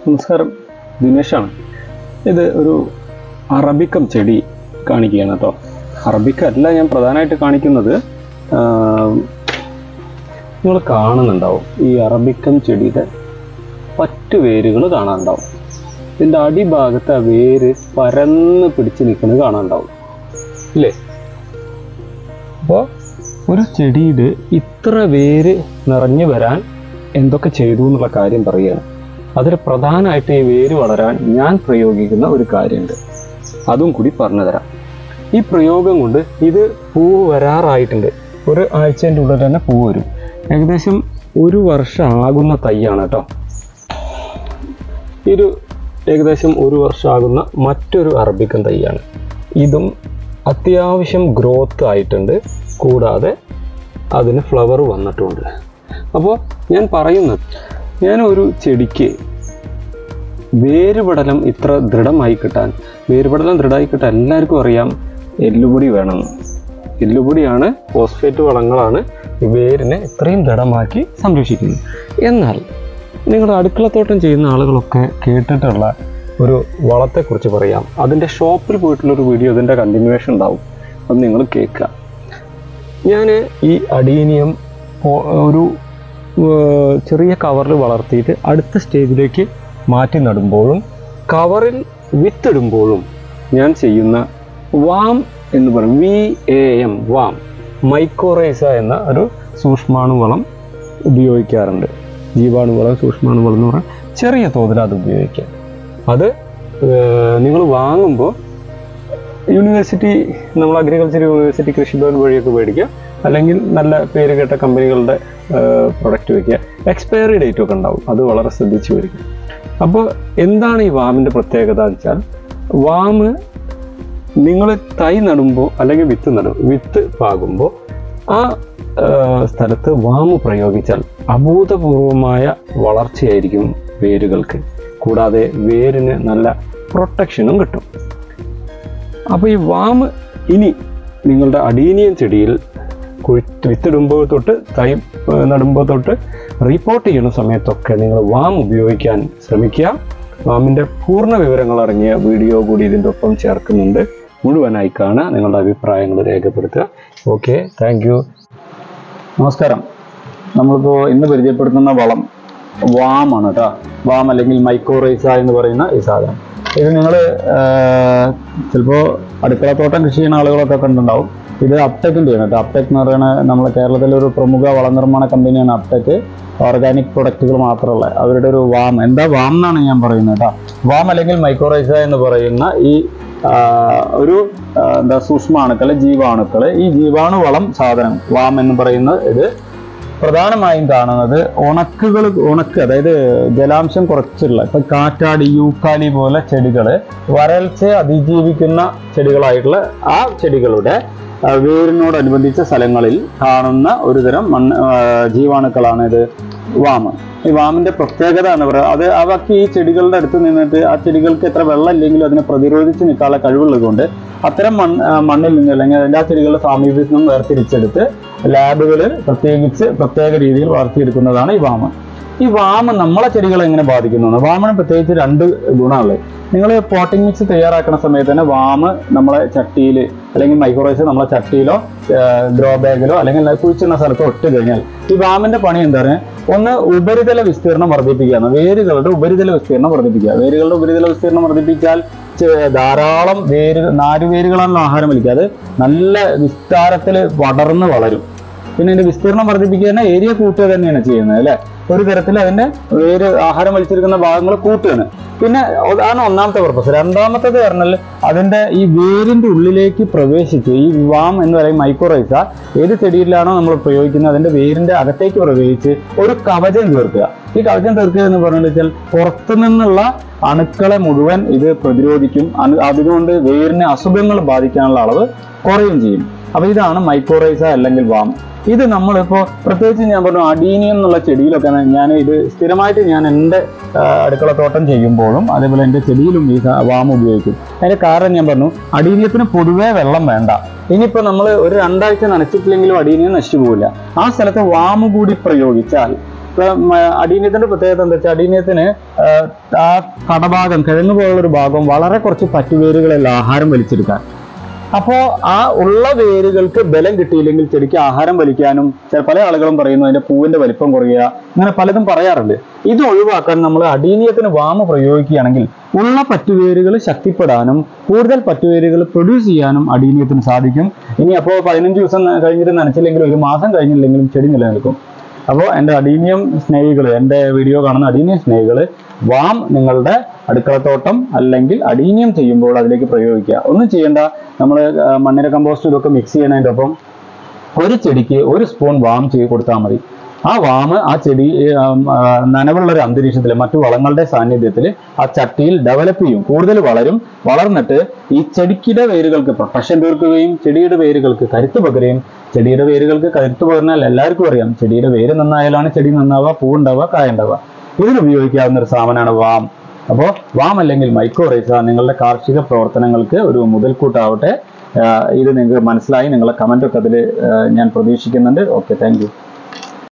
നമസ്കാരം ദിനേശാണ് ഇത് ഒരു അറബിക്കം ചെടി കാണിക്കുകയാണ് കേട്ടോ അറബിക്ക അല്ല ഞാൻ പ്രധാനമായിട്ട് കാണിക്കുന്നത് നിങ്ങൾ കാണുന്നുണ്ടാവും ഈ അറബിക്കം ചെടിയുടെ പറ്റു വേരുകൾ കാണാനുണ്ടാവും ഇതിൻ്റെ അടിഭാഗത്ത് ആ വേര് പരന്ന് പിടിച്ച് നിൽക്കുന്നത് കാണാനുണ്ടാവും ഇല്ലേ അപ്പോൾ ഒരു ചെടിയിൽ ഇത്ര വേര് നിറഞ്ഞു വരാൻ എന്തൊക്കെ ചെയ്തു എന്നുള്ള കാര്യം പറയുകയാണ് അതിൽ പ്രധാനമായിട്ട് ഈ വേര് വളരാൻ ഞാൻ പ്രയോഗിക്കുന്ന ഒരു കാര്യമുണ്ട് അതും കൂടി പറഞ്ഞുതരാം ഈ പ്രയോഗം കൊണ്ട് ഇത് പൂ വരാറായിട്ടുണ്ട് ഒരു ആഴ്ചൻ്റെ ഉള്ളിൽ തന്നെ പൂ വരും ഏകദേശം ഒരു വർഷം ആകുന്ന തൈയാണ് കേട്ടോ ഒരു ഏകദേശം ഒരു വർഷമാകുന്ന മറ്റൊരു അറബിക്കൻ തൈയാണ് ഇതും അത്യാവശ്യം ഗ്രോത്ത് ആയിട്ടുണ്ട് കൂടാതെ അതിന് ഫ്ലവർ വന്നിട്ടുണ്ട് അപ്പോൾ ഞാൻ പറയുന്നത് ഞാൻ ഒരു ചെടിക്ക് വേരുപടലം ഇത്ര ദൃഢമായി കിട്ടാൻ വേരുപടലം ദൃഢമായി കിട്ടാൻ എല്ലാവർക്കും അറിയാം എല്ലുപൊടി വേണം എല്ലുപൊടിയാണ് ഫോസ്ഫേറ്റ് വളങ്ങളാണ് ഈ വേരിനെ ഇത്രയും ദൃഢമാക്കി സംരക്ഷിക്കുന്നത് എന്നാൽ നിങ്ങൾ അടുക്കളത്തോട്ടം ചെയ്യുന്ന ആളുകളൊക്കെ കേട്ടിട്ടുള്ള ഒരു വളത്തെക്കുറിച്ച് പറയാം അതിൻ്റെ ഷോപ്പിൽ പോയിട്ടുള്ള ഒരു വീഡിയോ അതിൻ്റെ കണ്ടിന്യൂവേഷൻ ഉണ്ടാവും അത് നിങ്ങൾ കേൾക്കുക ഞാൻ ഈ അഡീനിയം പോ- ഒരു ഏർ, ചെറിയ കവറിൽ വളർത്തിയിട്ട് അടുത്ത സ്റ്റേജിലേക്ക് മാറ്റി നടുമ്പോഴും കവറിൽ വിത്തിടുമ്പോഴും ഞാൻ ചെയ്യുന്ന വാം എന്ന് പറയും V A M VAM mycorrhiza എന്ന ഒരു സൂക്ഷ്മാണുവളം ഉപയോഗിക്കാറുണ്ട് ജീവാണുവളം സൂക്ഷ്മാണുവളം എന്ന് പറഞ്ഞാൽ ചെറിയ തോതിൽ അത് ഉപയോഗിക്കാം അത് നിങ്ങൾ വാങ്ങുമ്പോൾ യൂണിവേഴ്സിറ്റി നമ്മൾ അഗ്രികൾച്ചർ യൂണിവേഴ്സിറ്റി കൃഷിഭവൻ വഴിയൊക്കെ മേടിക്കുക അല്ലെങ്കിൽ നല്ല പേര് കേട്ട കമ്പനികളുടെ പ്രൊഡക്റ്റ് വയ്ക്കുക എക്സ്പയറി ഡേറ്റ് ഒക്കെ ഉണ്ടാവും അത് വളരെ ശ്രദ്ധിച്ചു വരിക അപ്പോൾ എന്താണ് ഈ വാമിൻ്റെ പ്രത്യേകത എന്ന് വെച്ചാൽ വാമ് നിങ്ങൾ തൈ നടുമ്പോൾ അല്ലെങ്കിൽ വിത്ത് നടും വിത്ത് പാകുമ്പോൾ ആ ആ, സ്ഥലത്ത് വാമ് പ്രയോഗിച്ചാൽ അഭൂതപൂർവമായ വളർച്ചയായിരിക്കും വേരുകൾക്ക് കൂടാതെ വേരിന് നല്ല പ്രൊട്ടക്ഷനും കിട്ടും അപ്പോൾ ഈ വാമ് ഇനി നിങ്ങളുടെ അടീനിയൻ ചെടിയിൽ കുഴി വിത്തിടുമ്പോൾ തൊട്ട് തൈ ഏർ നടുമ്പോൾ തൊട്ട് റിപ്പോർട്ട് ചെയ്യുന്ന സമയത്തൊക്കെ നിങ്ങൾ വാം ഉപയോഗിക്കാൻ ശ്രമിക്കുക വാമിൻ്റെ പൂർണ്ണ വിവരങ്ങൾ അടങ്ങിയ വീഡിയോ കൂടി ഇതിൻ്റെ ഒപ്പം ചേർക്കുന്നുണ്ട് മുഴുവനായി കാണുക നിങ്ങളുടെ അഭിപ്രായങ്ങൾ രേഖപ്പെടുത്തുക ഓക്കെ താങ്ക് യു നമസ്കാരം നമ്മളിപ്പോൾ ഇന്ന് പരിചയപ്പെടുത്തുന്ന വളം വാമാണ് കേട്ടോ വാം അല്ലെങ്കിൽ മൈക്കോറൈസ എന്ന് പറയുന്ന ഈ സാധനം ഇത് നിങ്ങൾ ചിലപ്പോൾ അടുക്കളത്തോട്ടം കൃഷി ചെയ്യുന്ന ആളുകളൊക്കെ കണ്ടുണ്ടാവും ഇത് അപ്ടെക്കിൻ്റെ ആണ് കേട്ടോ അപ്ടെക് എന്ന് പറയുന്ന നമ്മുടെ കേരളത്തിലെ ഒരു പ്രമുഖ വളനിർമ്മാണ കമ്പനിയാണ് അപ്ടെക് ഓർഗാനിക് പ്രൊഡക്റ്റുകൾ മാത്രമുള്ള അവരുടെ ഒരു വാം എന്താ വാം എന്നാണ് ഞാൻ പറയുന്നത് കേട്ടോ വാം അല്ലെങ്കിൽ മൈക്കോറൈസ എന്ന് പറയുന്ന ഈ ആ, ഒരു ആ, എന്താ സൂക്ഷ്മാണുക്കള് ജീവാണുക്കള് ഈ ജീവാണുവളം സാധനം വാം എന്ന് പറയുന്നത് ഇത് പ്രധാനമായും കാണുന്നത് ഉണക്കുകൾ ഉണക്ക് അതായത് ജലാംശം കുറച്ചുള്ള ഇപ്പൊ കാറ്റാടി യൂക്കാലി പോലെ ചെടികള് വരൾച്ചയെ അതിജീവിക്കുന്ന ചെടികളായിട്ടുള്ള ആ ചെടികളുടെ ആ, വേരിനോടനുബന്ധിച്ച സ്ഥലങ്ങളിൽ കാണുന്ന ഒരുതരം മണ്ണ് ആ, ജീവാണുക്കളാണ് ഇത് വാമ് ഈ വാമിന്റെ പ്രത്യേകത എന്ന് പറയുന്നത് അത് അവർക്ക് ഈ ചെടികളുടെ അടുത്ത് നിന്നിട്ട് ആ ചെടികൾക്ക് എത്ര വെള്ളം ഇല്ലെങ്കിലും അതിനെ പ്രതിരോധിച്ച് നിൽക്കാനുള്ള കഴിവുള്ളത് കൊണ്ട് അത്തരം മണ്ണ് ആ, മണ്ണിൽ നിന്ന് അല്ലെങ്കിൽ അതിൻ്റെ ആ ചെടികളുടെ സാമീപ്യത്തിൽ നിന്നും വേർതിരിച്ചെടുത്ത് ലാബുകളിൽ പ്രത്യേകിച്ച് പ്രത്യേക രീതിയിൽ വളർത്തിയെടുക്കുന്നതാണ് ഈ വാമ ഈ വാമ നമ്മളെ ചെടികളെ എങ്ങനെ ബാധിക്കുന്നു വാമന് പ്രത്യേകിച്ച് രണ്ട് ഗുണമുള്ളത് നിങ്ങൾ പോട്ടിംഗ് മിക്സ് തയ്യാറാക്കുന്ന സമയത്ത് തന്നെ വാമ് നമ്മളെ ചട്ടിയിൽ അല്ലെങ്കിൽ മൈക്രോറൈസ് നമ്മളെ ചട്ടിയിലോ ഗ്രോ ബാഗിലോ അല്ലെങ്കിൽ കുഴിച്ചിടുന്ന സ്ഥലത്തോ ഇട്ട് കഴിഞ്ഞാൽ ഈ വാമിന്റെ പണി എന്താണ് ഒന്ന് ഉപരിതല വിസ്തീർണം വർദ്ധിപ്പിക്കുകയാണ് വേരുകളുടെ ഉപരിതല വിസ്തീർണം വർദ്ധിപ്പിക്കുക വേരുകളുടെ ഉപരിതല വിസ്തീർണം വർദ്ധിപ്പിച്ചാൽ ചെ- ധാരാളം വേര് നാരുവേരുകളാണല്ലോ ആഹാരം വലിക്കുക അത് നല്ല വിസ്താരത്തിൽ പടർന്ന് വളരും പിന്നെ ഇതിന്റെ വിസ്തീർണം വർദ്ധിപ്പിക്കുക തന്നെ ഏരിയ കൂട്ടുക തന്നെയാണ് ചെയ്യുന്നത് അല്ലെ ഒരു തരത്തിൽ അതിന്റെ വേര് ആഹാരം വലിച്ചെടുക്കുന്ന ഭാഗങ്ങൾ കൂട്ടുകയാണ് പിന്നെ അതാണ് ഒന്നാമത്തെ പർപ്പസ് രണ്ടാമത്തേത് പറഞ്ഞാൽ അതിന്റെ ഈ വേരിന്റെ ഉള്ളിലേക്ക് പ്രവേശിച്ച് ഈ വാം എന്ന് പറയും മൈക്രോറൈസ ഏത് ചെടിയിലാണോ നമ്മൾ പ്രയോഗിക്കുന്നത് അതിന്റെ വേരിന്റെ അകത്തേക്ക് പ്രവേശിച്ച് ഒരു കവചം തീർക്കുക ഈ കവചം തീർക്കുക എന്ന് പറഞ്ഞാൽ വെച്ചാൽ പുറത്തു നിന്നുള്ള അണുക്കളെ മുഴുവൻ ഇത് പ്രതിരോധിക്കും അണു- അതുകൊണ്ട് വേരിന് അസുഖങ്ങൾ ബാധിക്കാനുള്ള അളവ് കുറയും ചെയ്യും അപ്പൊ ഇതാണ് മൈക്രോറൈസ അല്ലെങ്കിൽ വാം ഇത് നമ്മളിപ്പോൾ പ്രത്യേകിച്ച് ഞാൻ പറഞ്ഞു അഡീനിയം എന്നുള്ള ചെടിയിലൊക്കെ ഞാൻ ഇത് സ്ഥിരമായിട്ട് ഞാൻ എൻ്റെ ആ, അടുക്കളത്തോട്ടം ചെയ്യുമ്പോഴും അതേപോലെ എൻ്റെ ചെടിയിലും ഈ സ- വാം ഉപയോഗിക്കും അതിന്റെ കാരണം ഞാൻ പറഞ്ഞു അഡീനിയത്തിന് പൊതുവേ വെള്ളം വേണ്ട ഇനിയിപ്പോൾ നമ്മൾ ഒരു രണ്ടാഴ്ച നനച്ചിട്ടില്ലെങ്കിലും അഡീനിയം നശിച്ചു പോവില്ല ആ സ്ഥലത്ത് വാമ് കൂടി പ്രയോഗിച്ചാൽ അടീനിയത്തിന്റെ പ്രത്യേകത എന്താ വെച്ചാൽ അടീനിയത്തിന് ആ, ആ കടഭാഗം കിഴങ്ങ് പോലുള്ള ഒരു ഭാഗം വളരെ കുറച്ച് പറ്റുവേരുകളല്ല ആഹാരം വലിച്ചെടുക്കാൻ അപ്പോ ആ ഉള്ള വേരുകൾക്ക് ബലം കിട്ടിയില്ലെങ്കിൽ ചെടിക്ക് ആഹാരം വലിക്കാനും ചില പല ആളുകളും പറയുന്നു അതിന്റെ പൂവിന്റെ വലിപ്പം കുറയുക അങ്ങനെ പലതും പറയാറുണ്ട് ഇത് ഒഴിവാക്കാൻ നമ്മൾ അടീനിയത്തിന് വാമ പ്രയോഗിക്കുകയാണെങ്കിൽ ഉള്ള പറ്റുവേരുകൾ ശക്തിപ്പെടാനും കൂടുതൽ പറ്റുവേരുകൾ പ്രൊഡ്യൂസ് ചെയ്യാനും അടീനിയത്തിന് സാധിക്കും ഇനി അപ്പോൾ പതിനഞ്ച് ദിവസം കഴിഞ്ഞിട്ട് നനച്ചില്ലെങ്കിലും ഒരു മാസം കഴിഞ്ഞില്ലെങ്കിലും ചെടി നിലനിൽക്കും അപ്പോൾ എൻ്റെ അടീനിയം സ്നേഹികൾ എൻ്റെ വീഡിയോ കാണുന്ന അടീനിയം സ്നേഹികൾ വാം നിങ്ങളുടെ അടുക്കളത്തോട്ടം അല്ലെങ്കിൽ അടീനിയം ചെയ്യുമ്പോൾ അതിലേക്ക് പ്രയോഗിക്കുക ഒന്നും ചെയ്യേണ്ട നമ്മൾ മണ്ണിര കമ്പോസ്റ്റ് ഇതൊക്കെ മിക്സ് ചെയ്യുന്നതിൻ്റെ ഒപ്പം ഒരു ചെടിക്ക് ഒരു സ്പൂൺ വാം ചെയ്ത് കൊടുത്താൽ മതി ആ വാമ് ആ ചെടി ഉം, ആ, നനവുള്ള ഒരു അന്തരീക്ഷത്തിൽ മറ്റു വളങ്ങളുടെ സാന്നിധ്യത്തിൽ ആ ചട്ടിയിൽ ഡെവലപ്പ് ചെയ്യും കൂടുതൽ വളരും വളർന്നിട്ട് ഈ ചെടിക്കിടെ വേരുകൾക്ക് പ്രൊട്ടക്ഷൻ തീർക്കുകയും ചെടിയുടെ വേരുകൾക്ക് കരുത്ത് പകരുകയും ചെടിയുടെ വേരുകൾക്ക് കരുത്ത് പകർന്നാൽ എല്ലാവർക്കും അറിയാം ചെടിയുടെ വേര് നന്നായാലാണ് ചെടി നന്നാവുക പൂവുണ്ടാവുക കായ ഉണ്ടാവുക ഇതിന് ഉപയോഗിക്കാവുന്ന ഒരു സാധനമാണ് വാം അപ്പോൾ വാം അല്ലെങ്കിൽ മൈക്രോറൈസ നിങ്ങളുടെ കാർഷിക പ്രവർത്തനങ്ങൾക്ക് ഒരു മുതൽക്കൂട്ടാവട്ടെ ആഹ് ഇത് നിങ്ങൾക്ക് മനസ്സിലായി നിങ്ങളുടെ കമൻ്റ് ഒക്കെ അതിൽ ഞാൻ പ്രതീക്ഷിക്കുന്നുണ്ട് ഓക്കെ താങ്ക് യു